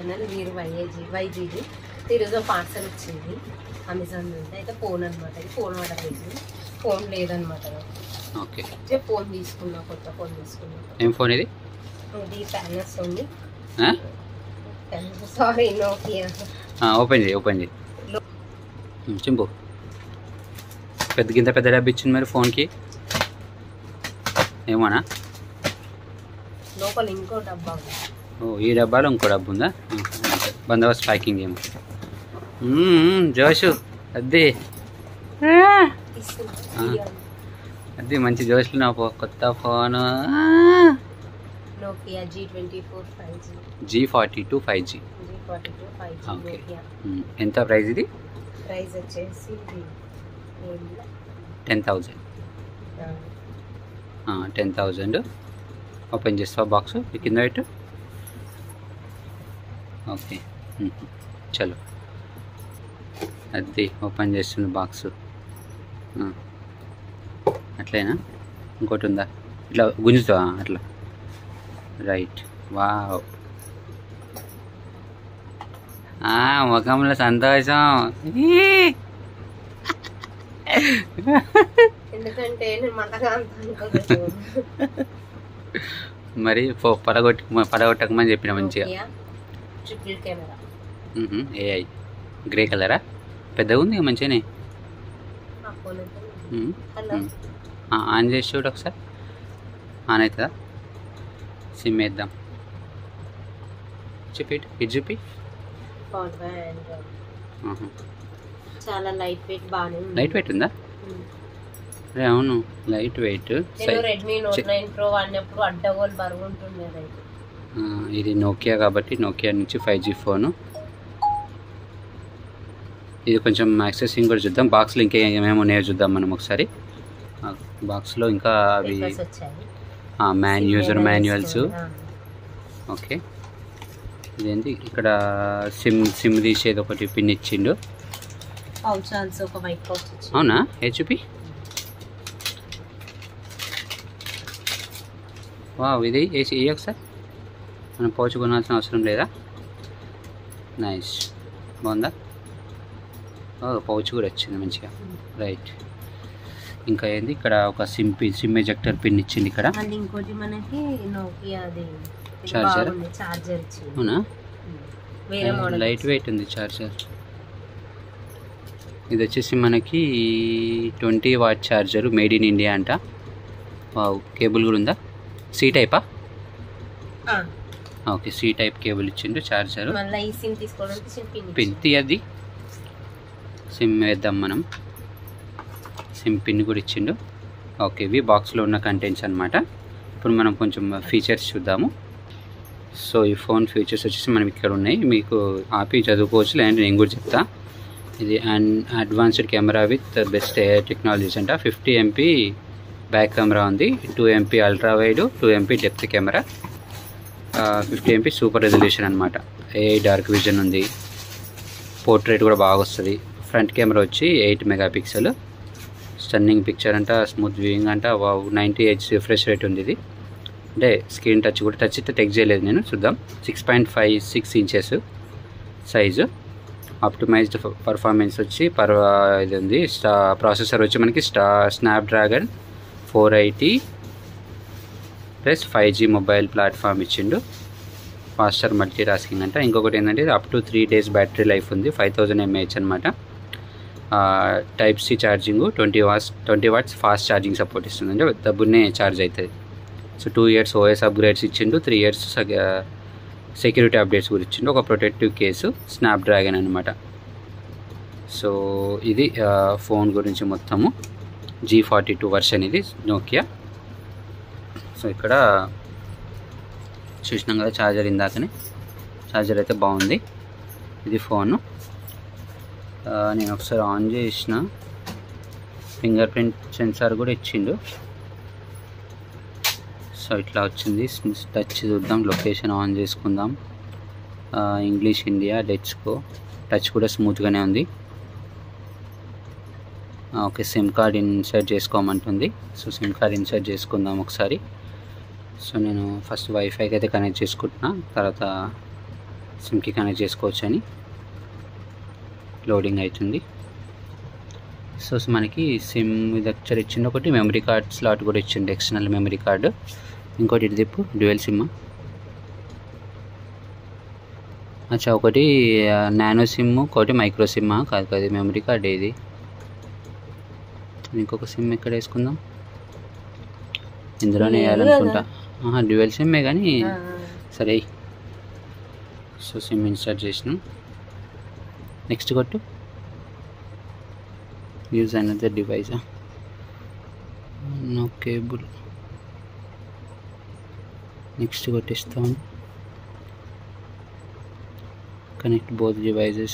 Channel మీరు వైఏజీ వైజీజీ ఈరోజు parcel వచ్చింది అమెజాన్ నుండి అయితే ఫోన్ అనమాట ఇది ఫోన్ ఆర్డర్ చేసింది ఫోన్ లేదనమాట ఓకే అయితే ఫోన్ తీసుకున్నా కొత్త ఫోన్ తీసుకున్నా ఏం ఫోన్ ఇది ఇది ప్యానస్ ఉంది ఆ? సారీ నోకియా ఆ, ఓపెన్ చేయి ఓపెన్ చేయి ఉమ్, చింపు పెద్ద గింత పెద్ద డబ్బు ఇచ్చింది మరి ఫోన్కి ఏమోనా లోపల ఇంకో డబ్బా ఉంది ఓ ఈ డబ్బాలో ఇంకో డబ్బు ఉందా ఉమ్, ఓకే. బందోబస్తు ప్యాకింగ్ ఏమో ఉమ్, జోషు అద్ది ఇస్తున్నా ఆ. వీడియో అద్ది మంచి జోష్లు నా ఫో- కొత్త phone Nokia G twenty four five G G forty two five G G forty two five G okay. Nokia ఎంత ప్రైస్ ఇది ప్రైస్ వచ్చేసి ఇది ఏంటి? టెన్ థౌజండ్ ఆ, టెన్ థౌజండ్ ఓపెన్ చేస్తావా బాక్స్ కింద పెట్టు ఓకే మ్మ్. చలో అది ఓపెన్ చేస్తుంది బాక్స్ అట్లేనా ఇంకోటి ఉందా ఇట్లా గుంజుతావా అట్లా రైట్ వావ్ ఆ, ముఖంలో సంతోషం ఈ! ఎందుకంటే నేను మంటగా అంత అనుకోలేదు మరి పో- పడగొట్టి పడగొట్టకమని చెప్పిన మంచిగా Nokia triple camera AI grey కలరా పెద్దగా ఉంది ఇక మంచిగానే ఆ ఫోన్ ఎంత మ్మ్. హలో మ్మ్. ఆ, ఆన్ చేసి చూడు ఒకసారి ఆన్ అవుతుందా సిమ్ వేద్దాం చూపి ఇటు, ఇటు చూపి పవర్ బ్యాండ్ ఆహా. చాలా లైట్ వెయిట్ బాగానే ఉంది లైట్ వెయిట్ ఉందా ఉమ్. అరే అవును లైట్ వెయిట్ నేను రెడ్మీ నోట్ చి- నైన్ ప్రో వాడినప్పుడు అడ్డగోలు బరువు ఉంటుండే అయితే ఇది నోకియా కాబట్టి నోకియా నుంచి ఫైవ్ జీ ఫోను ఇది కొంచెం యాక్సెసింగ్ కూడా చూద్దాం బాక్స్లో ఇంకా ఏమేమి ఉన్నాయో చూద్దాం మనం ఒకసారి బాక్స్లో ఇంకా అవి పేపర్స్ వచ్చాయి మ్యాన్ Sim యూజర్ manuals, మాన్యువల్స్ ఆ. ఓకే ఇదేంటి ఇక్కడ సిమ్ సిమ్ తీసేది ఒకటి పిన్ ఇచ్చిండు పౌచ్ ఆల్సో ఒక వైట్ పౌచ్ వచ్చింది అవునా హెచ్పి వా ఇది వేసి ఇయ్యి ఒకసారి మనం పౌచ్ కొనాల్సిన అవసరం లేదా నైస్ బాగుందా ఓ పౌచ్ కూడా వచ్చింది మంచిగా రైట్ ఇంకా ఏంది ఇక్కడ ఒక sim pin sim ejector pin ఇచ్చింది ఇక్కడ మళ్ళీ ఇంకోటి మనకి నోకియా అది Charger? చార్జర్ ఇచ్చింది అవునా వేరే మోడల్ లైట్ వెయిట్ ఉంది చార్జర్ ఇది వచ్చేసి మనకి twenty watt charger made in India అంట వావ్ కేబుల్ కూడా ఉందా సి టైపా ఓకే సి టైప్ కేబుల్ ఇచ్చిండు చార్జర్ మళ్ళీ ఈ సిమ్ తీసుకోవడానికి సిమ్ పిన్ పిన్ తీయద్ది సిమ్ వేద్దాం మనం సిమ్ పిన్ కూడా ఇచ్చిండు ఓకే ఇవి బాక్స్లో ఉన్న కంటెంట్స్ అనమాట ఇప్పుడు మనం కొంచెం ఫీచర్స్ చూద్దాము సో ఈ ఫోన్ ఫీచర్స్ వచ్చేసి మనం ఇక్కడ ఉన్నాయి మీకు ఆపి చదువుకోవచ్చు లేదంటే నేను కూడా చెప్తా ఇది an advanced camera with best air technologies అంట ఫిఫ్టీ ఎంపీ బ్యాక్ కెమెరా ఉంది two MP ultra wide two MP depth camera fifty MP super resolution అనమాట ఏ డార్క్ విజన్ ఉంది పోర్ట్రేట్ కూడా బాగా వస్తుంది ఫ్రంట్ కెమెరా వచ్చి eight megapixel stunning picture అంట smooth viewing అంట నైంటీ హెచ్ రిఫ్రెష్ రేట్ ఉంది ఇది అంటే స్క్రీన్ టచ్ కూడా టచ్ అయితే టెక్ చేయలేదు నేను చూద్దాం six point five six inches size optimized performance వచ్చి పర్ ఇది ఉంది స్టా ప్రాసెసర్ వచ్చి మనకి స్టా Snapdragon four eighty plus five G mobile platform ఇచ్చిండు ఫాస్టర్ మల్టీ టాస్కింగ్ అంట ఇంకొకటి ఏంటంటే up to three days battery life ఉంది ఫైవ్ థౌజండ్ ఎంఏహెచ్ అనమాట type C charging twenty watts twenty watts fast charging support ఇస్తుంది అంటే డబ్బునే ఛార్జ్ అవుతుంది so two years OS upgrades ఇచ్చిండు త్రీ ఇయర్స్ సెక్యూరిటీ అప్డేట్స్ కూడా ఇచ్చిండు ఒక ప్రొటెక్టివ్ కేసు స్నాప్డ్రాగన్ అనమాట సో ఇది ఫోన్ గురించి మొత్తము జీ ఫార్టీ టూ వర్షన్ ఇది నోకియా సో ఇక్కడ చూసినాం కదా ఛార్జర్ ఇందాకనే ఛార్జర్ అయితే బాగుంది ఇది ఫోను ఆ, నేను ఒకసారి ఆన్ చేసిన ఫింగర్ ప్రింట్ సెన్సార్ కూడా ఇచ్చిండు సో ఇట్లా వచ్చింది టచ్ చూద్దాం లొకేషన్ ఆన్ చేసుకుందాం ఆ, ఇంగ్లీష్ ఇండియా లెట్స్కో టచ్ కూడా స్మూత్గానే ఉంది ఆ, ఓకే సిమ్ కార్డ్ ఇన్సర్ట్ చేసుకోమంటుంది సో సిమ్ కార్డ్ ఇన్సర్ట్ చేసుకుందాం ఒకసారి సో నేను ఫస్ట్ వైఫైకి అయితే కనెక్ట్ చేసుకుంటున్నా తర్వాత సిమ్కి కనెక్ట్ చేసుకోవచ్చు అని లోడింగ్ అవుతుంది సో మనకి సిమ్ ఇది వచ్చారు ఇచ్చిండు ఒకటి మెమరీ కార్డ్ స్లాట్ కూడా ఇచ్చిండు ఎక్స్టర్నల్ మెమరీ కార్డు ఇంకోటి ఇటు తిప్పు డ్యూయల్ సిమ్ అచ్చా ఒకటి నానో సిమ్ ఒకటి మైక్రో సిమ్ కాదు కాదు మెమరీ కార్డ్ ఏది ఇంకొక సిమ్ ఎక్కడ వేసుకుందాం ఇందులోనే లేదు వేయాలనుకుంటా డ్యూయల్ సిమ్మే కానీ ఆ, సరే సో సిమ్ ఇన్స్టార్ట్ చేసినాం నెక్స్ట్ కొట్టు use another device no cable next కొట్టిస్తాం connect both devices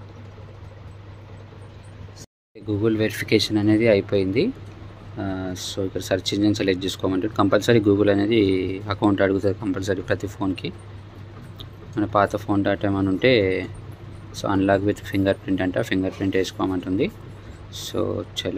Google verification అనేది అయిపోయింది సో ఇక్కడ సెర్చ్ ఇంజిన్ సెలెక్ట్ చేసుకోమంటే కంపల్సరీ గూగుల్ అనేది అకౌంట్ అడుగుతుంది కంపల్సరీ ప్రతి ఫోన్కి మన పాత ఫోన్ డాటా ఏమైనా ఉంటే so unlock with fingerprint అంట ఫింగర్ ప్రింట్ వేసుకోమంటుంది సో చలో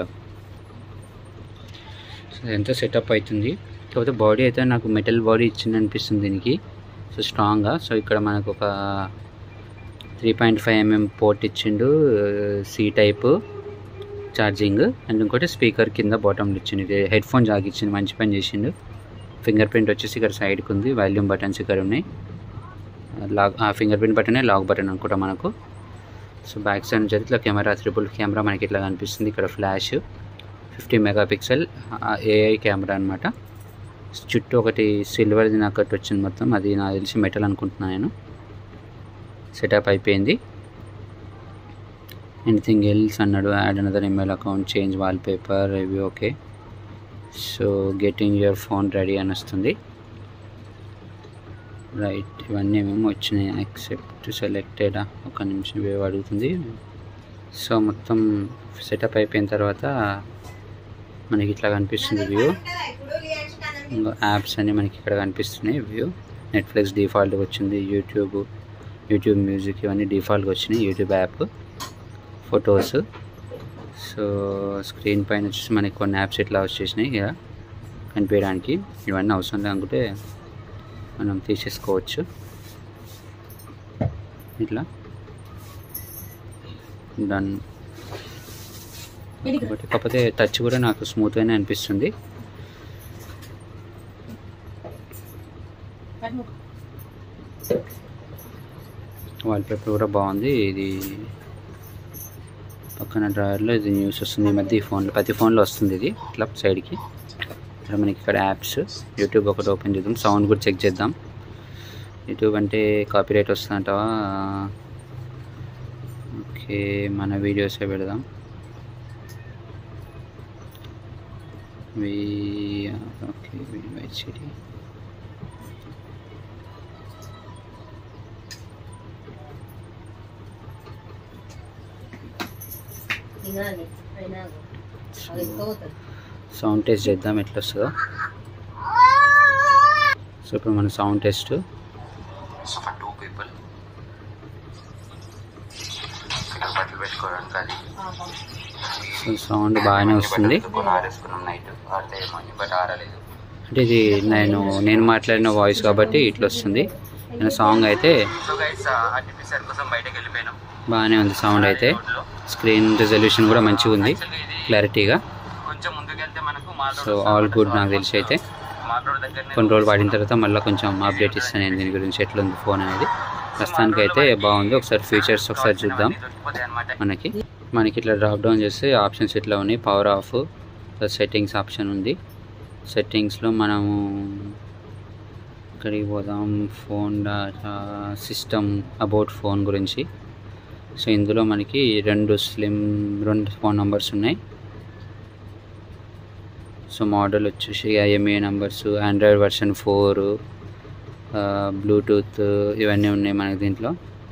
సో ఎంత సెటప్ అవుతుంది కాకపోతే బాడీ అయితే నాకు మెటల్ బాడీ ఇచ్చింది అనిపిస్తుంది దీనికి సో స్ట్రాంగ్గా సో ఇక్కడ మనకు ఒక three point five mm port ఇచ్చిండు సి టైప్ ఛార్జింగ్ అండ్ ఇంకోటి స్పీకర్ కింద బాటంలో ఇచ్చిండు ఇది హెడ్ ఫోన్ జాగ్ ఇచ్చింది మంచి పని చేసిండు ఫింగర్ ప్రింట్ వచ్చేసి ఇక్కడ సైడ్కి ఉంది వాల్యూమ్ బటన్స్ ఇక్కడ ఉన్నాయి లాగ్ ఆ ఫింగర్ ప్రింట్ బటనే లాక్ బటన్ అనుకుంటా మనకు సో బ్యాక్ సైడ్ నుంచి అయితే ఇట్లా కెమెరా త్రిపుల్ కెమెరా మనకి ఇట్లా కనిపిస్తుంది ఇక్కడ flash fifty megapixel AI camera అనమాట చుట్టూ ఒకటి సిల్వర్ది నాకు ఒకటి వచ్చింది మొత్తం అది నాకు తెలిసి మెటల్ అనుకుంటున్నాను నేను సెటప్ అయిపోయింది ఎనీథింగ్ ఎల్స్ అన్నాడు add another email account change wallpaper ఇవి okay so getting your phone ready అని వస్తుంది రైట్ ఇవన్నీ మేము వచ్చినాయి యాక్సెప్ట్ సెలెక్టెడా ఒక నిమిషం ఇవి అడుగుతుంది సో మొత్తం సెటప్ అయిపోయిన తర్వాత మనకి ఇట్లా కనిపిస్తుంది వ్యూ ఇంకా యాప్స్ అన్నీ మనకి ఇక్కడ కనిపిస్తున్నాయి వ్యూ నెట్ఫ్లిక్స్ డిఫాల్ట్గా వచ్చింది యూట్యూబ్ యూట్యూబ్ మ్యూజిక్ ఇవన్నీ డిఫాల్ట్గా వచ్చినాయి YouTube app photos so screen పైన వచ్చేసి మనకి కొన్ని యాప్స్ ఇట్లా వచ్చేసినాయి ఇక కనిపించడానికి ఇవన్నీ అవసరం లేకుంటే మనం తీసేసుకోవచ్చు ఇట్లా డన్ ఇదిగో. ఒకటి కాకపోతే టచ్ కూడా నాకు స్మూత్గానే అనిపిస్తుంది పట్టు. వాల్పేపర్ కూడా బాగుంది ఇది పక్కన డ్రాయర్లో ఇది న్యూస్ వస్తుంది ఈ మధ్య ఈ ఫోన్లో ప్రతి ఫోన్లో వస్తుంది ఇది ఇట్లా సైడ్కి ఇక్కడ మనకి ఇక్కడ యాప్స్ యూట్యూబ్ ఒకటి ఓపెన్ చేద్దాం సౌండ్ కూడా చెక్ చేద్దాం యూట్యూబ్ అంటే కాపీరైట్ వస్తుందంటావా ఓకే మన వీడియోసే పెడదాం వి ఓకే సిటీ తినాలి అయినా అది పోతుంది సౌండ్ టెస్ట్ చేద్దాం ఎట్లా వస్తుందో సో ఇప్పుడు మన sound test so for two people బట్టలు పెట్టుకోవడానికి అది సో సౌండ్ బాగానే వస్తుంది అంటే ఇది నేను నేను మాట్లాడిన వాయిస్ కాబట్టి ఇట్లా వస్తుంది నేను సాంగ్ అయితే బాగానే ఉంది సౌండ్ అయితే స్క్రీన్ రిజల్యూషన్ కూడా మంచిగా ఉంది క్లారిటీగా సో ఆల్ గుడ్ నాకు తెలిసి అయితే కొన్ని రోజులు వాడిన తర్వాత మళ్ళీ కొంచెం అప్డేట్ ఇస్తాను నేను దీని గురించి ఎట్లా ఉంది ఫోన్ అనేది ప్రస్తుతానికి అయితే బాగుంది ఒకసారి ఫీచర్స్ ఒకసారి చూద్దాం మనకి మనకి ఇట్లా డ్రాప్ డౌన్ చేస్తే ఆప్షన్స్ ఇట్లా ఉన్నాయి పవర్ ఆఫ్ సెట్టింగ్స్ ఆప్షన్ ఉంది సెట్టింగ్స్లో మనము ఇక్కడికి పోదాం phone data system about phone గురించి సో ఇందులో మనకి రెండు స్లిమ్ రెండు ఫోన్ నెంబర్స్ ఉన్నాయి సో మోడల్ వచ్చేసి IMEI numbers Android version four Bluetooth ఇవన్నీ ఉన్నాయి మనకి దీంట్లో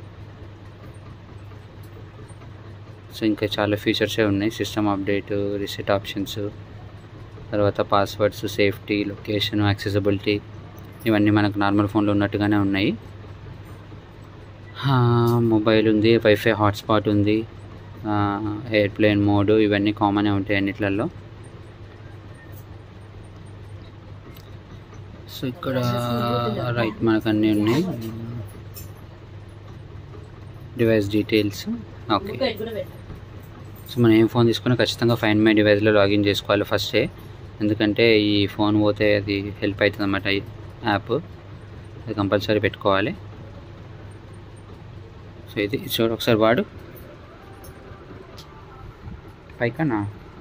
సో ఇంకా చాలా ఫీచర్సే ఉన్నాయి సిస్టమ్ అప్డేట్ రిసెట్ ఆప్షన్స్ తర్వాత పాస్వర్డ్స్ సేఫ్టీ లొకేషన్ యాక్సెసిబిలిటీ ఇవన్నీ మనకు నార్మల్ ఫోన్లో ఉన్నట్టుగానే ఉన్నాయి మొబైల్ ఉంది వైఫై హాట్స్పాట్ ఉంది ఎయిర్ప్లేన్ మోడ్ ఇవన్నీ కామనే ఉంటాయి అన్నిట్లలో సో ఇక్కడ రైట్ మనకు అన్నీ ఉన్నాయి డివైస్ డీటెయిల్స్ ఓకే బుక్ కూడా పెట్టాను సో మనం ఏం ఫోన్ తీసుకున్నా ఖచ్చితంగా ఫైన్ మై డివైస్లో లాగిన్ చేసుకోవాలి ఫస్టే ఎందుకంటే ఈ ఫోన్ పోతే అది హెల్ప్ అవుతుంది అన్నమాట ఈ యాప్ అది కంపల్సరీ పెట్టుకోవాలి సో ఇది చూడు ఒకసారి వాడు పైకనా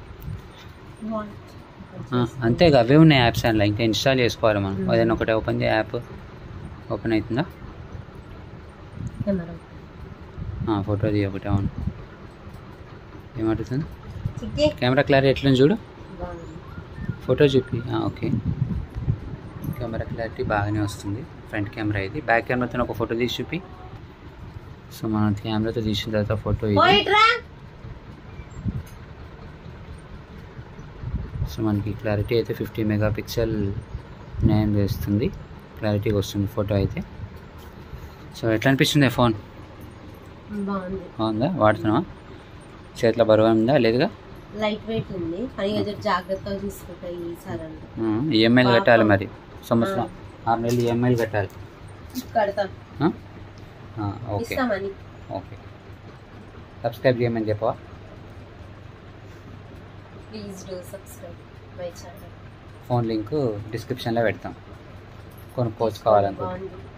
ఆ, అంతేగా అవే ఉన్నాయి యాప్స్ అందులో ఇంకా ఇన్స్టాల్ చేసుకోవాలి మనం మ్మ్. ఏదైనా ఒకటి ఓపెన్ చేయ యాప్ ఓపెన్ అవుతుందా కెమెరా ఆ, ఫోటో తీయ ఒకటి అవును ఏమడుగుతుంది చిక్కే కెమెరా క్లారిటీ ఎట్లుంది చూడు బాగుంది ఫోటో చూపి ఆ, ఓకే కెమెరా క్లారిటీ బాగానే వస్తుంది ఫ్రంట్ కెమెరా ఇది బ్యాక్ కెమెరాతో ఒక ఫోటో తీసి చూపి సో మనం కెమెరాతో తీసిన తర్వాత ఫోటో ఇది పోయిట్రా సో మనకి క్లారిటీ అయితే ఫిఫ్టీ మెగా పిక్సెల్ న్యాయం చేస్తుంది క్లారిటీగా వస్తుంది ఫోటో అయితే సో ఎట్లా అనిపిస్తుంది ఫోన్ బాగుంది బాగుందా వాడుతున్నావా చేతిలో బరువు ఉందా లేదుగా లైట్ వెయిట్ ఉంది కానీ ఇక జర జాగ్రత్తగా తీసుకుంటాయి ఈసారి అంటే ఈఎంఐలు బాగా. కట్టాలి మరి సంవత్సరం ఆరు నెలలు ఈఎంఐలు కట్టాలి కడతాం ఆ? ఆ, ఓకే ఇస్తామని ఓకే సబ్స్క్రైబ్ చేయమని చెప్పవా please do subscribe my channel phone link డిస్క్రిప్షన్లో పెడతాం కొనుక్కోవచ్చు కావాలనుకో బాగుంది